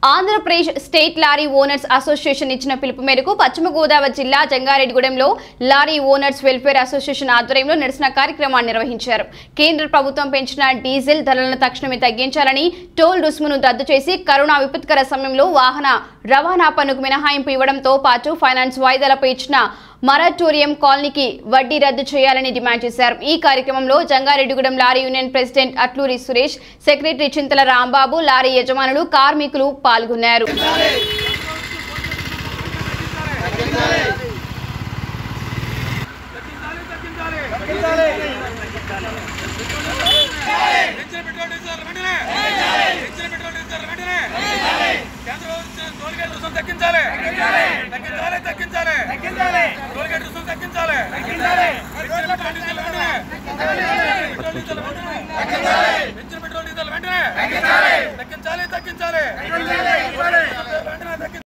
Andhra Pradesh state lorry owners association ఇచ్చిన పిలుపు మేరకు పశ్చిమ గోదావరి జిల్లా జంగారెడ్డిగూడెంలో లారీ ఓనర్స్ వెల్ఫేర్ అసోసియేషన్ ఆధ్వర్యంలో నిరసన కార్యక్రమాన్ని నిర్వహించారు కేంద్ర ప్రభుత్వం పెంచిన డీజిల్ ధరలను తక్షణమే తగ్గించాలని టోల్ రుసుమును రద్దు చేసి కరోనా విపత్కర సమయంలో వాహన రవాణా పన్నుకు మినహాయింపు ఇవ్వడంతో పాటు ఫైనాన్స్ వాయిదాలపై ఇచ్చిన మరాటోరియం కాలనీకి వడ్డీ రద్దు చేయాలని డిమాండ్ చేశారు ఈ కార్యక్రమంలో Jangareddygudem lorry union president Atluri Suresh secretary Chintala Rambabu lorry యజమానులు కార్మికులు పాల్గొన్నారు పెంచిన పెట్రోల్ డీజిల్ వెంటనే పెంచిన పెట్రోల్ డీజిల్ వెంటనే కేంద్ర ప్రభుత్వం టోల్గేట్ రుసుము తగ్గించాలి తగ్గించాలి తగ్గించాలి టోల్గేట్ రుసుము తగ్గించాలి పెంచిన పెట్రోల్ డీజిల్ వెంటనే పెట్రోల్ డీజిల్ వెంటనే